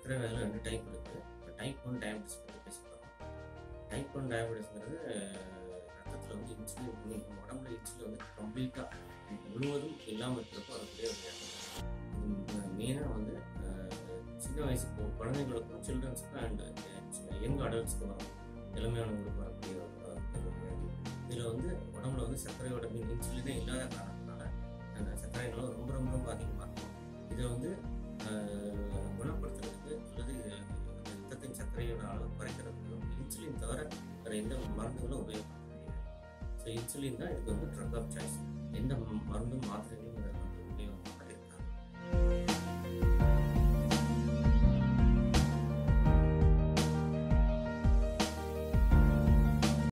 சர்க்கரை வியாதியில் ரெண்டு டைப் இருக்குது டைப் ஒன் டயபெட்டிஸ் பற்றி பேசிக்கிறோம் டைப் ஒன் டயபெட்டிஸ்ங்கிறது ரத்தத்தில் வந்து இன்சுலின் வந்து உடம்புல இன்சுலின் வந்து கம்ப்ளீட்டாக முழுவதும் இல்லாமல் இருக்கிறப்போ அதுக்குள்ளே ஒரு மெயினாக வந்து அஹ், சின்ன வயசு கு- குழந்தைங்களுக்கும் சில்ட்ரன்ஸுக்கும் அண்ட் யங் அடல்ட்ஸ்க்கு வரும் இளமையானவங்களுக்கு வரக்கூடிய ஒரு ஒரு வியாதி இதில் வந்து உடம்புல வந்து சர்க்கரையோட மீன் இன்சுலினே இல்லாத காரணத்தினால அந்த சர்க்கரை அளவு ரொம்ப ரொம்ப ரொம்ப அதிகமாக இருக்கும் இதை வந்து அஹ், குணப்படுத்துறதுக்கு அல்லது ரத்தத்தின் சர்க்கரையோட அளவு குறைக்கிறதுக்கு இன்சுலின் தவிர வேறு எந்த மருந்துகளும் உபயோகப்படுத்த முடியாது ஸோ இன்சுலின் தான் இதுக்கு வந்து ட்ரக் ஆஃப் சாய்ஸ் எந்த மருந்தும் மாத்திரைகளும் இதை